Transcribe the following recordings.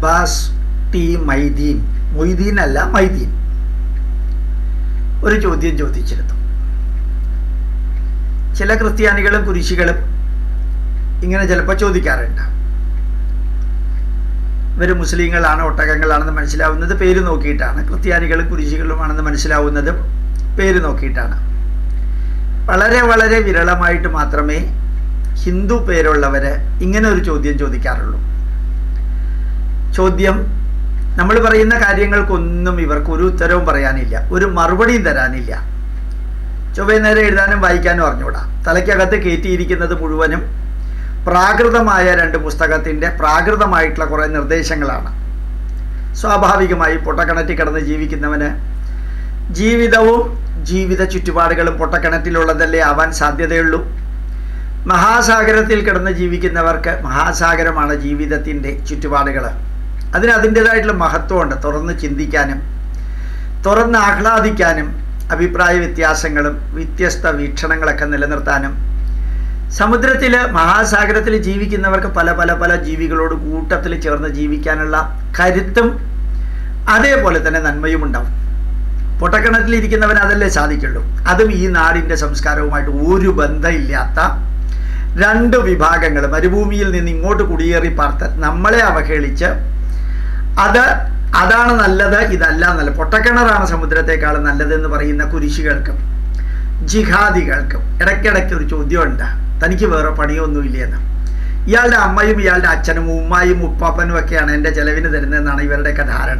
Abbas T Maideen Moideen അല്ല മൈദീൻ ഒരു ചോദ്യം ചോദിച്ചിരുന്നു ചില ക്രിസ്ത്യാനികളും കുരിശികളും ഇങ്ങനെ ചിലപ്പോൾ ചോദിക്കാറുണ്ട് ഇവർ മുസ്ലിങ്ങളാണ് ഒട്ടകങ്ങളാണെന്ന് മനസ്സിലാവുന്നത് പേര് നോക്കിയിട്ടാണ് ക്രിസ്ത്യാനികളും കുരിശികളുമാണെന്ന് മനസ്സിലാവുന്നതും പേര് നോക്കിയിട്ടാണ് വളരെ വളരെ വിരളമായിട്ട് മാത്രമേ ഹിന്ദു പേരുള്ളവർ ഇങ്ങനെ ഒരു ചോദ്യം ചോദിക്കാറുള്ളൂ ചോദ്യം നമ്മൾ പറയുന്ന കാര്യങ്ങൾക്കൊന്നും ഇവർക്ക് ഒരു ഉത്തരവും പറയാനില്ല ഒരു മറുപടിയും തരാനില്ല ചൊവ്വേ നേരെ എഴുതാനും വായിക്കാനും അറിഞ്ഞൂടാ തലയ്ക്കകത്ത് കയറ്റിയിരിക്കുന്നത് മുഴുവനും പ്രാകൃതമായ രണ്ട് പുസ്തകത്തിൻ്റെ പ്രാകൃതമായിട്ടുള്ള കുറേ നിർദ്ദേശങ്ങളാണ് സ്വാഭാവികമായി പൊട്ടക്കിണറ്റിൽ കിടന്ന് ജീവിക്കുന്നവന് ജീവിതവും ജീവിത ചുറ്റുപാടുകളും പൊട്ടക്കിണറ്റിലുള്ളതല്ലേ ആവാൻ സാധ്യതയുള്ളൂ മഹാസാഗരത്തിൽ കിടന്ന് ജീവിക്കുന്നവർക്ക് മഹാസാഗരമാണ് ജീവിതത്തിൻ്റെ ചുറ്റുപാടുകൾ അതിന് അതിൻ്റെതായിട്ടുള്ള മഹത്വമുണ്ട് തുറന്ന് ചിന്തിക്കാനും തുറന്ന് ആഹ്ലാദിക്കാനും അഭിപ്രായ വ്യത്യാസങ്ങളും വ്യത്യസ്ത വീക്ഷണങ്ങളൊക്കെ നിലനിർത്താനും സമുദ്രത്തിൽ മഹാസാഗരത്തിൽ ജീവിക്കുന്നവർക്ക് പല പല പല ജീവികളോട് കൂട്ടത്തിൽ ചേർന്ന് ജീവിക്കാനുള്ള കരുത്തും അതേപോലെ തന്നെ നന്മയും ഉണ്ടാവും പൊട്ടക്കിണറ്റിലിരിക്കുന്നവൻ അതല്ലേ സാധിക്കുള്ളൂ അതും ഈ നാടിൻ്റെ സംസ്കാരവുമായിട്ട് ഒരു ബന്ധമില്ലാത്ത രണ്ട് വിഭാഗങ്ങൾ മരുഭൂമിയിൽ നിന്ന് ഇങ്ങോട്ട് കുടിയേറി പാർത്ത് നമ്മളെ അവഹേളിച്ച് അത് അതാണ് നല്ലത് ഇതല്ല നല്ല പൊട്ടക്കിണറാണ് സമുദ്രത്തെക്കാളും നല്ലതെന്ന് പറയുന്ന കുരിശികൾക്കും ജിഹാദികൾക്കും ഇടയ്ക്കിടയ്ക്ക് ഒരു ചോദ്യമുണ്ട് തനിക്ക് വേറെ പണിയൊന്നുമില്ലെന്ന് ഇയാളുടെ അമ്മയും ഇയാളുടെ അച്ഛനും ഉമ്മായും ഉപ്പാപ്പനും ഒക്കെയാണ് എൻ്റെ ചെലവിന് തരുന്നതെന്നാണ് ഇവരുടെയൊക്കെ ധാരണ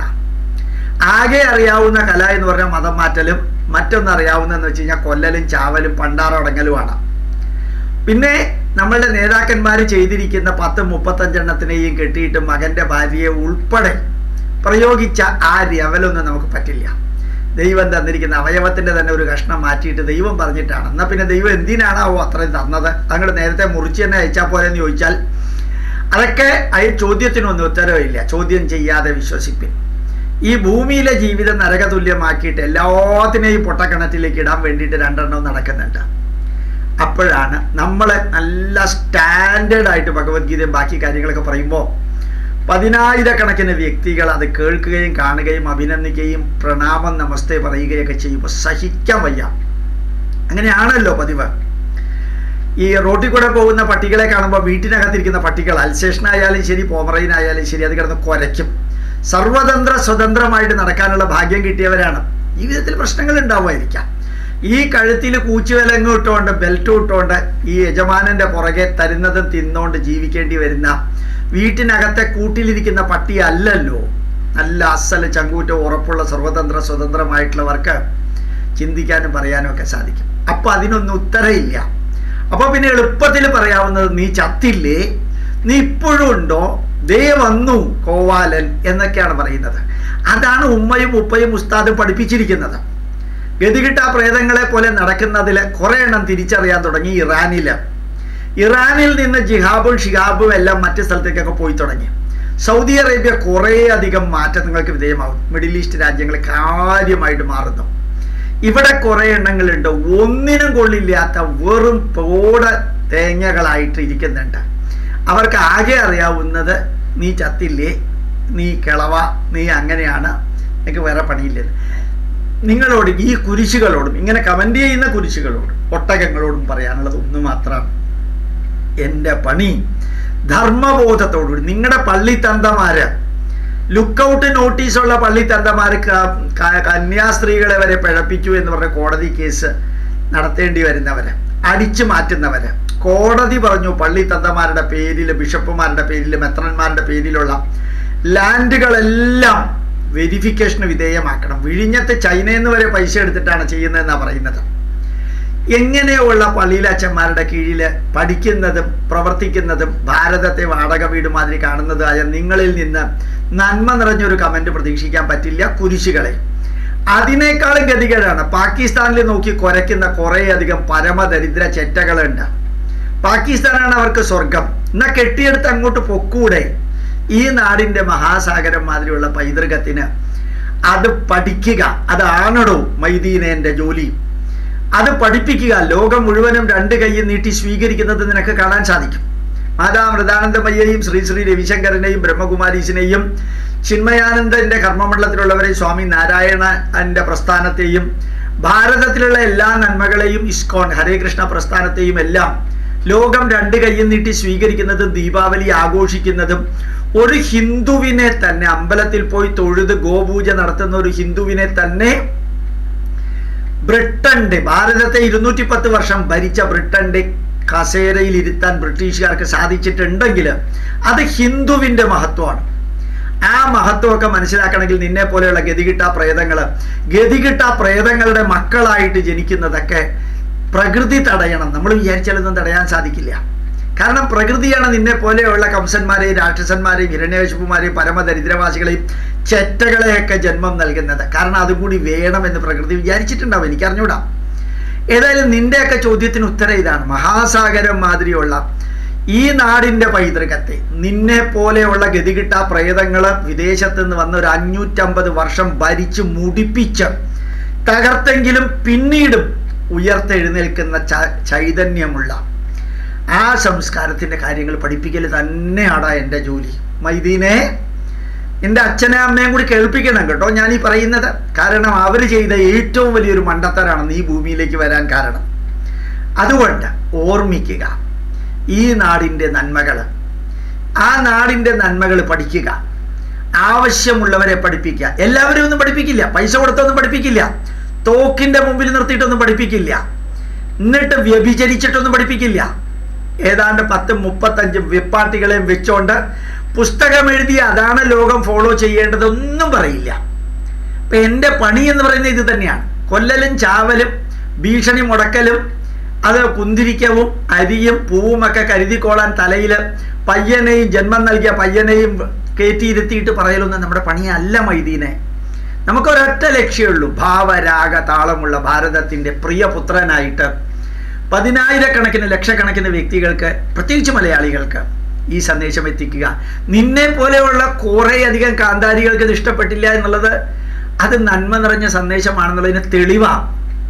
ആകെ അറിയാവുന്ന കല എന്ന് പറഞ്ഞാൽ മതം മാറ്റലും മറ്റൊന്ന് അറിയാവുന്നതെന്ന് വെച്ച് കഴിഞ്ഞാൽ കൊല്ലലും ചാവലും പണ്ടാറടങ്ങലുമാണ് പിന്നെ നമ്മളുടെ നേതാക്കന്മാർ ചെയ്തിരിക്കുന്ന പത്ത് മുപ്പത്തഞ്ചെണ്ണത്തിനെയും കെട്ടിയിട്ട് മകൻ്റെ ഭാര്യയെ ഉൾപ്പെടെ പ്രയോഗിച്ച ആ രവലൊന്നും നമുക്ക് പറ്റില്ല ദൈവം തന്നിരിക്കുന്ന അവയവത്തിൻ്റെ തന്നെ ഒരു കഷ്ണം മാറ്റിയിട്ട് ദൈവം പറഞ്ഞിട്ടാണ് എന്നാൽ പിന്നെ ദൈവം എന്തിനാണാവോ അത്രയും തന്നത് അങ്ങോട്ട് നേരത്തെ മുറിച്ച് തന്നെ അയച്ചാൽ പോലെ എന്ന് ചോദിച്ചാൽ അതൊക്കെ അയ ചോദ്യത്തിനൊന്നും ഉത്തരവില്ല ചോദ്യം ചെയ്യാതെ വിശ്വസിപ്പിൻ ഈ ഭൂമിയിലെ ജീവിതം നരകതുല്യമാക്കിയിട്ട് എല്ലാത്തിനെയും പൊട്ടക്കിണറ്റിലേക്ക് ഇടാൻ വേണ്ടിയിട്ട് രണ്ടെണ്ണം നടക്കുന്നുണ്ട് അപ്പോഴാണ് നമ്മൾ നല്ല സ്റ്റാൻഡേർഡ് ആയിട്ട് ഭഗവത്ഗീതയും ബാക്കി കാര്യങ്ങളൊക്കെ പറയുമ്പോൾ പതിനായിരക്കണക്കിന് വ്യക്തികൾ അത് കേൾക്കുകയും കാണുകയും അഭിനന്ദിക്കുകയും പ്രണാമം നമസ്തേ പറയുകയൊക്കെ ചെയ്യുമ്പോൾ സഹിക്കാൻ വയ്യ അങ്ങനെയാണല്ലോ പതിവ് ഈ റോട്ടിൽ കൂടെ പോകുന്ന പട്ടികളെ കാണുമ്പോൾ വീട്ടിനകത്തിരിക്കുന്ന പട്ടികൾ അൽസേഷനായാലും ശരി പോമറയിനായാലും ശരി അത് കിടന്ന് കുരയ്ക്കും സർവതന്ത്ര സ്വതന്ത്രമായിട്ട് നടക്കാനുള്ള ഭാഗ്യം കിട്ടിയവരാണ് ജീവിതത്തിൽ പ്രശ്നങ്ങൾ ഉണ്ടാവുമായിരിക്കാം ഈ കഴുത്തിൽ കൂച്ചുവിലങ്ങ് ഇട്ടുകൊണ്ട് ബെൽറ്റ് ഇട്ടുകൊണ്ട് ഈ യജമാനന്റെ പുറകെ തരുന്നതും തിന്നുകൊണ്ട് ജീവിക്കേണ്ടി വരുന്ന വീട്ടിനകത്തെ കൂട്ടിലിരിക്കുന്ന പട്ടി അല്ലല്ലോ നല്ല അസല് ചങ്കൂറ്റം ഉറപ്പുള്ള സർവതന്ത്ര സ്വതന്ത്രമായിട്ടുള്ളവർക്ക് ചിന്തിക്കാനും പറയാനും ഒക്കെ സാധിക്കും അപ്പൊ അതിനൊന്നും ഉത്തരയില്ല അപ്പൊ പിന്നെ എളുപ്പത്തിൽ പറയാവുന്നത് നീ ചത്തില്ലേ നീ ഇപ്പോഴും ഉണ്ടോ ദേ വന്നു കോവാലൻ എന്നൊക്കെയാണ് പറയുന്നത് അതാണ് ഉമ്മയും ഉപ്പയും ഉസ്താദും പഠിപ്പിച്ചിരിക്കുന്നത് ഗതികിട്ട പ്രേതങ്ങളെ പോലെ നടക്കുന്നതിൽ കുറെ എണ്ണം തിരിച്ചറിയാൻ തുടങ്ങി ഇറാനില് ഇറാനിൽ നിന്ന് ജിഹാബും ഷിഹാബും എല്ലാം മറ്റു സ്ഥലത്തേക്കൊക്കെ പോയി തുടങ്ങി സൗദി അറേബ്യ കുറേ അധികം മാറ്റങ്ങൾക്ക് വിധേയമാകും മിഡിൽ ഈസ്റ്റ് രാജ്യങ്ങൾ കാര്യമായിട്ട് മാറുന്നു ഇവിടെ കുറേ എണ്ണങ്ങളുണ്ട് ഒന്നിനും കൊള്ളില്ലാത്ത വെറും പോട തേങ്ങകളായിട്ട് ഇരിക്കുന്നുണ്ട് അവർക്ക് ആകെ അറിയാവുന്നത് നീ ചത്തില്ലേ നീ കിളവ നീ അങ്ങനെയാണ് എനിക്ക് വേറെ പണിയില്ലെന്ന് നിങ്ങളോട് ഈ കുരിശുകളോടും ഇങ്ങനെ കമന്റ് ചെയ്യുന്ന കുരിശുകളോടും ഒട്ടകങ്ങളോടും പറയാനുള്ളത് ഒന്ന് മാത്രമാണ് എൻ്റെ പണി ധർമ്മബോധത്തോടുകൂടി നിങ്ങളുടെ പള്ളിത്തന്തമാര് ലുക്കൗട്ട് നോട്ടീസുള്ള പള്ളിത്തന്തമാര് കന്യാസ്ത്രീകളെ വരെ പിഴപ്പിച്ചു എന്ന് പറഞ്ഞ കോടതി കേസ് നടത്തേണ്ടി വരുന്നവര് അടിച്ചു മാറ്റുന്നവര് കോടതി പറഞ്ഞു പള്ളിത്തന്തമാരുടെ പേരിൽ ബിഷപ്പുമാരുടെ പേരിൽ മെത്രന്മാരുടെ പേരിലുള്ള ലാൻഡുകളെല്ലാം വെരിഫിക്കേഷന് വിധേയമാക്കണം വിഴിഞ്ഞത്ത് ചൈനയിൽ നിന്ന് വരെ പൈസ എടുത്തിട്ടാണ് ചെയ്യുന്നതെന്നാണ് പറയുന്നത് എങ്ങനെയുള്ള പള്ളിയിലച്ഛന്മാരുടെ കീഴിൽ പഠിക്കുന്നതും പ്രവർത്തിക്കുന്നതും ഭാരതത്തെ വാടക വീട് മാതിരി കാണുന്നതായ നിങ്ങളിൽ നിന്ന് നന്മ നിറഞ്ഞൊരു കമന്റ് പ്രതീക്ഷിക്കാൻ പറ്റില്ല കുരിശുകളെ അതിനേക്കാളും ഗതികേടാണ് പാകിസ്ഥാനിൽ നോക്കി കുരയ്ക്കുന്ന കുറേയധികം പരമദരിദ്ര ചെറ്റകളുണ്ട് പാകിസ്ഥാനാണ് അവർക്ക് സ്വർഗം എന്നാ കെട്ടിയെടുത്ത് അങ്ങോട്ട് പൊക്കൂടെ ഈ നാടിന്റെ മഹാസാഗരം മാതിരിയുള്ള പൈതൃകത്തിന് അത് പഠിക്കുക അതാണടോ മൈദീനേന്റെ ജോലി അത് പഠിപ്പിക്കുക ലോകം മുഴുവനും രണ്ട് കൈ നീട്ടി സ്വീകരിക്കുന്നത് നിനക്ക് കാണാൻ സാധിക്കും മാതാ മൃദാനന്ദമയ്യെയും ശ്രീ ശ്രീ രവിശങ്കരനെയും ബ്രഹ്മകുമാരീസിനെയും ചിന്മയാനന്ദന്റെ കർമ്മമണ്ഡലത്തിലുള്ളവരെയും സ്വാമി നാരായണന്റെ പ്രസ്ഥാനത്തെയും ഭാരതത്തിലുള്ള എല്ലാ നന്മകളെയും ഇസ്കോൺ ഹരേ കൃഷ്ണ പ്രസ്ഥാനത്തെയും എല്ലാം ലോകം രണ്ട് കൈയും നീട്ടി സ്വീകരിക്കുന്നതും ദീപാവലി ആഘോഷിക്കുന്നതും ഒരു ഹിന്ദുവിനെ തന്നെ അമ്പലത്തിൽ പോയി തൊഴുത് ഗോപൂജ നടത്തുന്ന ഒരു ഹിന്ദുവിനെ തന്നെ ബ്രിട്ടന്റെ ഭാരതത്തെ ഇരുന്നൂറ്റി പത്ത് വർഷം ഭരിച്ച ബ്രിട്ടന്റെ കസേരയിൽ ഇരുത്താൻ ബ്രിട്ടീഷുകാർക്ക് സാധിച്ചിട്ടുണ്ടെങ്കിൽ അത് ഹിന്ദുവിന്റെ മഹത്വമാണ് ആ മഹത്വമൊക്കെ മനസ്സിലാക്കണമെങ്കിൽ നിന്നെ പോലെയുള്ള ഗതികിട്ട പ്രേതങ്ങൾ ഗതികിട്ട പ്രേതങ്ങളുടെ മക്കളായിട്ട് ജനിക്കുന്നതൊക്കെ പ്രകൃതി തടയണം നമ്മൾ വിചാരിച്ചാലൊന്നും തടയാൻ സാധിക്കില്ല കാരണം പ്രകൃതിയാണ് നിന്നെ പോലെയുള്ള കംസന്മാരെയും രാക്ഷസന്മാരെയും ഹിരണ്യകശിപ്പുമാരെയും പരമദരിദ്രവാസികളെയും ചെറ്റകളെയൊക്കെ ജന്മം നൽകുന്നത് കാരണം അതുകൂടി വേണമെന്ന് പ്രകൃതി വിചാരിച്ചിട്ടുണ്ടാവും എനിക്കറിഞ്ഞൂടാ ഏതായാലും നിന്റെയൊക്കെ ചോദ്യത്തിന് ഉത്തരം ഇതാണ് മഹാസാഗരം മാതിരിയുള്ള ഈ നാടിന്റെ പൈതൃകത്തെ നിന്നെ പോലെയുള്ള ഗതികിട്ട പ്രേതങ്ങൾ വിദേശത്ത് നിന്ന് വന്ന ഒരു അഞ്ഞൂറ്റമ്പത് വർഷം ഭരിച്ച് മുടിപ്പിച്ച് തകർത്തെങ്കിലും പിന്നീടും ഉയർത്തെഴുന്നേൽക്കുന്ന ച ചൈതന്യമുള്ള ആ സംസ്കാരത്തിന്റെ കാര്യങ്ങൾ പഠിപ്പിക്കൽ തന്നെയാടാ എൻ്റെ ജോലി മൈദീനെ എൻ്റെ അച്ഛനെ അമ്മയും കൂടി കേൾപ്പിക്കണം കേട്ടോ ഞാൻ ഈ പറയുന്നത് കാരണം അവർ ചെയ്ത ഏറ്റവും വലിയൊരു മണ്ടത്തരാണ് നീ ഭൂമിയിലേക്ക് വരാൻ കാരണം അതുകൊണ്ട് ഓർമ്മിക്കുക ഈ നാടിൻ്റെ നന്മകൾ ആ നാടിൻ്റെ നന്മകൾ പഠിക്കുക ആവശ്യമുള്ളവരെ പഠിപ്പിക്കുക എല്ലാവരും ഒന്നും പഠിപ്പിക്കില്ല പൈസ കൊടുത്തൊന്നും പഠിപ്പിക്കില്ല തോക്കിന്റെ മുമ്പിൽ നിർത്തിയിട്ടൊന്നും പഠിപ്പിക്കില്ല എന്നിട്ട് വ്യഭിചരിച്ചിട്ടൊന്നും പഠിപ്പിക്കില്ല ഏതാണ്ട് പത്ത് മുപ്പത്തഞ്ച് വെപ്പാട്ടികളെയും വെച്ചോണ്ട് പുസ്തകം എഴുതി അതാണ് ലോകം ഫോളോ ചെയ്യേണ്ടതൊന്നും പറയില്ല ഇപ്പൊ എൻ്റെ പണി എന്ന് പറയുന്നത് ഇത് തന്നെയാണ് കൊല്ലലും ചാവലും ഭീഷണി മുടക്കലും അത് കുന്തിരിക്കവും അരിയും പൂവും ഒക്കെ കരുതിക്കോളാൻ തലയിൽ പയ്യനെയും ജന്മം നൽകിയ പയ്യനെയും കയറ്റിയിരുത്തിയിട്ട് പറയലൊന്നും നമ്മുടെ പണിയല്ല മൈദീനെ നമുക്കൊരൊറ്റ ലക്ഷ്യമുള്ളൂ ഭാവരാഗ താളമുള്ള ഭാരതത്തിൻ്റെ പ്രിയപുത്രനായിട്ട് പതിനായിരക്കണക്കിന് ലക്ഷക്കണക്കിന് വ്യക്തികൾക്ക് പ്രത്യേകിച്ച് മലയാളികൾക്ക് ഈ സന്ദേശം എത്തിക്കുക നിന്നെ പോലെയുള്ള കുറേ അധികം കാന്താരികൾക്ക് ഇത് ഇഷ്ടപ്പെട്ടില്ല എന്നുള്ളത് അത് നന്മ നിറഞ്ഞ സന്ദേശമാണെന്നുള്ളതിന് തെളിവാണ്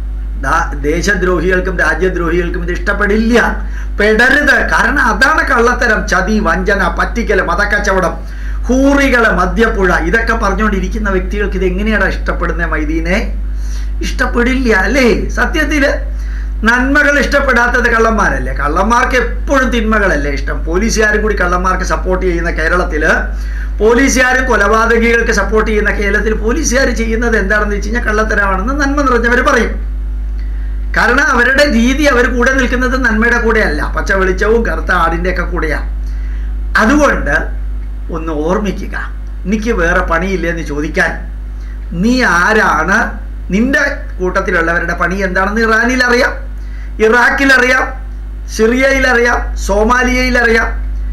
ദേശദ്രോഹികൾക്കും രാജ്യദ്രോഹികൾക്കും ഇത് ഇഷ്ടപ്പെടില്ല പെടരുത് കാരണം അതാണ് കള്ളത്തരം ചതി വഞ്ചന പറ്റിക്കല് മതക്കച്ചവടം ഹൂറികള് മദ്യപ്പുഴ ഇതൊക്കെ പറഞ്ഞുകൊണ്ടിരിക്കുന്ന വ്യക്തികൾക്ക് ഇത് എങ്ങനെയാണ് ഇഷ്ടപ്പെടുന്നത് മൈദീനെ ഇഷ്ടപ്പെടില്ല അല്ലേ സത്യത്തില് നന്മകൾ ഇഷ്ടപ്പെടാത്തത് കള്ളന്മാരല്ലേ കള്ളന്മാർക്ക് എപ്പോഴും തിന്മകളല്ലേ ഇഷ്ടം പോലീസുകാരും കൂടി കള്ളന്മാർക്ക് സപ്പോർട്ട് ചെയ്യുന്ന കേരളത്തില് പോലീസുകാരും കൊലപാതകികൾക്ക് സപ്പോർട്ട് ചെയ്യുന്ന കേരളത്തിൽ പോലീസുകാർ ചെയ്യുന്നത് എന്താണെന്ന് വെച്ച് കഴിഞ്ഞാൽ കള്ളത്തരമാണെന്ന് നന്മ നിറഞ്ഞവർ പറയും കാരണം അവരുടെ രീതി അവർ കൂടെ നിൽക്കുന്നത് നന്മയുടെ കൂടെയല്ല പച്ച വെളിച്ചവും കറുത്ത ആടിൻ്റെ ഒക്കെ കൂടെയാണ് അതുകൊണ്ട് ഒന്ന് ഓർമ്മിക്കുക എനിക്ക് വേറെ പണിയില്ല എന്ന് ചോദിക്കാൻ നീ ആരാണ് നിന്റെ കൂട്ടത്തിലുള്ളവരുടെ പണി എന്താണെന്ന് ഇറാനിൽ അറിയാം ഇറാഖിൽ അറിയാം സിറിയയിൽ അറിയാം സോമാലിയയിൽ അറിയാം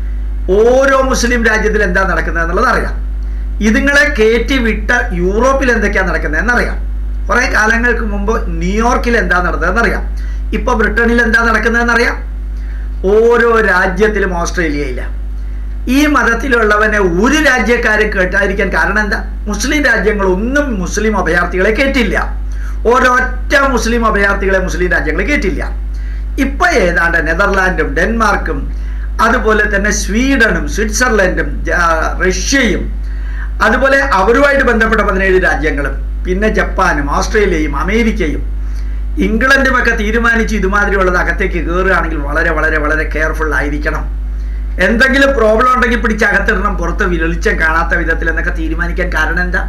ഓരോ മുസ്ലിം രാജ്യത്തിൽ എന്താ നടക്കുന്നത് എന്നുള്ളത് അറിയാം ഇതുങ്ങളെ കയറ്റി വിട്ട യൂറോപ്പിൽ എന്തൊക്കെയാണ് നടക്കുന്നതെന്ന് അറിയാം കുറേ കാലങ്ങൾക്ക് മുമ്പ് ന്യൂയോർക്കിൽ എന്താ നടന്നതെന്ന് അറിയാം ഇപ്പൊ ബ്രിട്ടനിൽ എന്താ നടക്കുന്നതെന്ന് അറിയാം ഓരോ രാജ്യത്തിലും ഓസ്ട്രേലിയയില്ല ഈ മതത്തിലുള്ളവനെ ഒരു രാജ്യക്കാരും കേട്ടായിരിക്കാൻ കാരണം എന്താ മുസ്ലിം രാജ്യങ്ങൾ ഒന്നും മുസ്ലിം അഭയാർത്ഥികളെ കേട്ടില്ല ഒരൊറ്റ മുസ്ലിം അഭയാർത്ഥികളെ മുസ്ലിം രാജ്യങ്ങൾ കേട്ടില്ല ഇപ്പൊ ഏതാണ്ട് നെതർലാൻഡും ഡെൻമാർക്കും അതുപോലെ തന്നെ സ്വീഡനും സ്വിറ്റ്സർലൻഡും റഷ്യയും അതുപോലെ അവരുമായിട്ട് ബന്ധപ്പെട്ട പതിനേഴ് രാജ്യങ്ങളും പിന്നെ ജപ്പാനും ഓസ്ട്രേലിയയും അമേരിക്കയും ഇംഗ്ലണ്ടും ഒക്കെ തീരുമാനിച്ച് ഇതുമാതിരിയുള്ളത് അകത്തേക്ക് കയറുകയാണെങ്കിൽ വളരെ വളരെ വളരെ കെയർഫുൾ ആയിരിക്കണം എന്തെങ്കിലും പ്രോബ്ലം ഉണ്ടെങ്കിൽ പിടിച്ച് അകത്തിടണം പുറത്ത് വെളിച്ചം കാണാത്ത വിധത്തിൽ എന്നൊക്കെ തീരുമാനിക്കാൻ കാരണം എന്താ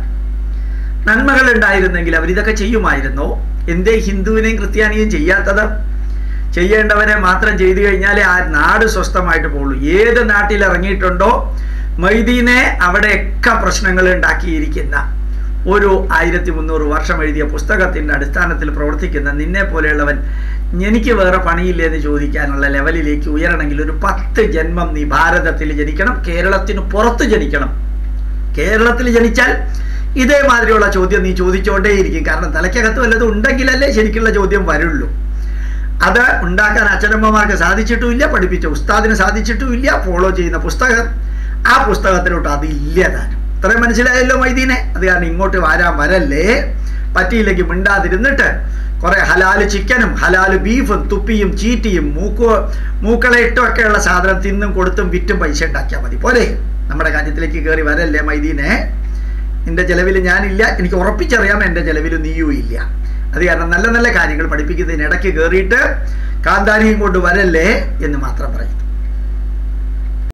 നന്മകൾ ഉണ്ടായിരുന്നെങ്കിൽ അവരിതൊക്കെ ചെയ്യുമായിരുന്നോ എന്തേ ഹിന്ദുവിനെയും ക്രിസ്ത്യാനിയും ചെയ്യാത്തത് ചെയ്യേണ്ടവനെ മാത്രം ചെയ്തു കഴിഞ്ഞാലേ ആ നാട് സ്വസ്ഥമായിട്ട് പോകുള്ളൂ ഏത് നാട്ടിൽ ഇറങ്ങിയിട്ടുണ്ടോ മൈദീനെ അവിടെയൊക്കെ പ്രശ്നങ്ങൾ ഉണ്ടാക്കിയിരിക്കുന്ന ഒരു ആയിരത്തി മുന്നൂറ് വർഷം എഴുതിയ പുസ്തകത്തിൻ്റെ അടിസ്ഥാനത്തിൽ പ്രവർത്തിക്കുന്ന നിന്നെ പോലെയുള്ളവൻ എനിക്ക് വേറെ പണിയില്ലേ എന്ന് ചോദിക്കാനുള്ള ലെവലിലേക്ക് ഉയരണമെങ്കിൽ ഒരു പത്ത് ജന്മം നീ ഭാരതത്തിൽ ജനിക്കണം കേരളത്തിന് പുറത്ത് ജനിക്കണം കേരളത്തിൽ ജനിച്ചാൽ ഇതേമാതിരിയുള്ള ചോദ്യം നീ ചോദിച്ചുകൊണ്ടേയിരിക്കും കാരണം തലയ്ക്കകത്ത് വല്ലതും ഉണ്ടെങ്കിലല്ലേ ശരിക്കുള്ള ചോദ്യം വരുള്ളൂ അത് ഉണ്ടാക്കാൻ അച്ഛനമ്മമാർക്ക് സാധിച്ചിട്ടുമില്ല പഠിപ്പിച്ച ഉസ്താദിന് സാധിച്ചിട്ടുമില്ല ഫോളോ ചെയ്യുന്ന പുസ്തകം ആ പുസ്തകത്തിലോട്ട് അതില്ല താനും ഇത്രയും മനസ്സിലായല്ലോ മൈദീനെ അത് കാരണം ഇങ്ങോട്ട് വരാൻ വരല്ലേ പറ്റിയില്ലെങ്കിൽ മിണ്ടാതിരുന്നിട്ട് കുറെ ഹലാല് ചിക്കനും ഹലാല് ബീഫും തുപ്പിയും ചീറ്റിയും മൂക്കു മൂക്കളയിട്ടും ഒക്കെയുള്ള സാധനം തിന്നും കൊടുത്തും വിറ്റും പൈസ ഉണ്ടാക്കിയാൽ മതി പോരെ നമ്മുടെ കാര്യത്തിലേക്ക് കയറി വരല്ലേ മൈദീനെ നിന്റെ ചെലവിൽ ഞാനില്ല എനിക്ക് ഉറപ്പിച്ചറിയാം എൻ്റെ ചെലവിൽ നീയും ഇല്ല അത് കാരണം നല്ല നല്ല കാര്യങ്ങൾ പഠിപ്പിക്കുന്നതിനിടയ്ക്ക് കയറിയിട്ട് കാന്താരിയും കൊണ്ട് വരല്ലേ എന്ന് മാത്രം പറയുന്നു